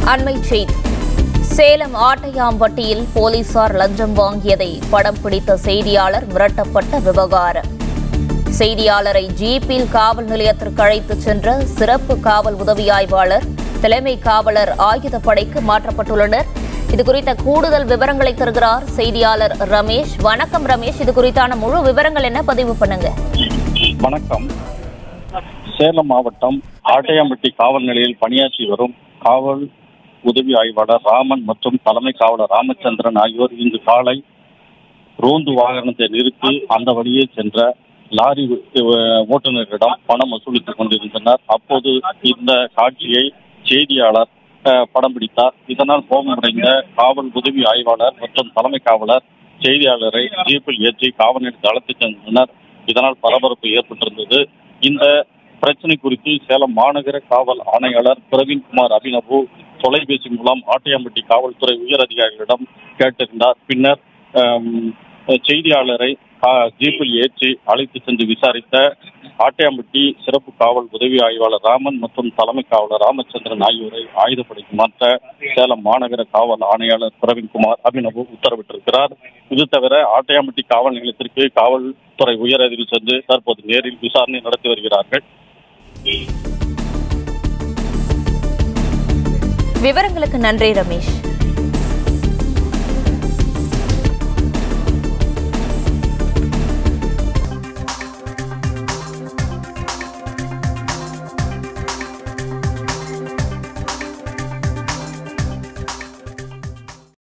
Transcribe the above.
அண்மை செய்தி சேலம் ஆட்டையாம்பட்டியில் போலீசார் லஞ்சம் வாங்கியதை படம் பிடித்த செய்தியாளர் மிரட்டப்பட்ட விவகாரம் செய்தியாளரை ஜீப்பில் காவல் நிலையத்திற்கு அழைத்துச் சென்ற சிறப்பு காவல் உதவி ஆய்வாளர் தலைமை காவலர் ஆயுதப்படைக்கு மாற்றப்பட்டுள்ளனர் இது குறித்த கூடுதல் விவரங்களை தருகிறார் செய்தியாளர் ரமேஷ் வணக்கம் ரமேஷ் இது குறித்தான முழு விவரங்கள் என்ன பதிவு பண்ணுங்க வணக்கம் சேலம் மாவட்டம் ஆட்டையாம்பட்டி காவல் நிலையில் பணியாற்றி வரும் காவல் உதவி ஆய்வாளர் ராமன் மற்றும் தலைமை காவலர் ராமச்சந்திரன் ஆகியோர் இன்று காலை ரோந்து வாகனத்தை நிறுத்தி அந்த வழியே சென்ற லாரி அஹ், ஓட்டுநரிடம் பணம் வசூலித்துக் கொண்டிருந்தனர் அப்போது இந்த காட்சியை செய்தியாளர் அஹ், படம் பிடித்தார் இதனால் கோபமடைந்த காவல் உதவி ஆய்வாளர் மற்றும் தலைமை காவலர் செய்தியாளரை ஜீப்பில் ஏற்றி காவல் நிலையத்தில் அழைத்துச் சென்றனர் இதனால் பரபரப்பு ஏற்பட்டிருந்தது இந்த பிரச்சனை குறித்து சேலம் மாநகர காவல் ஆணையாளர் பிரவீன்குமார் அபினவு தொலைபேசி மூலம் ஆட்டையாம்பட்டி காவல்துறை உயர் அதிகாரிகளிடம் கேட்டிருந்தார் பின்னர் ஆம், செய்தியாளரை கா- ஜீப்பில் ஏற்றி அழைத்து சென்று விசாரித்த ஆட்டையாம்பட்டி சிறப்பு காவல் உதவி ஆய்வாளர் ராமன் மற்றும் தலைமை காவலர் ராமச்சந்திரன் ஆகியோரை ஆயுதப்படைக்கு மாற்ற சேலம் மாநகர காவல் ஆணையாளர் பிரவீன்குமார் அபினவு உத்தரவிட்டிருக்கிறார் இது தவிர ஆட்டையாம்பட்டி காவல் நிலையத்திற்கு காவல்துறை உயர் அதிகாரி சென்று தற்போது நேரில் விசாரணை நடத்தி வருகிறார்கள் விவரங்களுக்கு நன்றி ரமேஷ்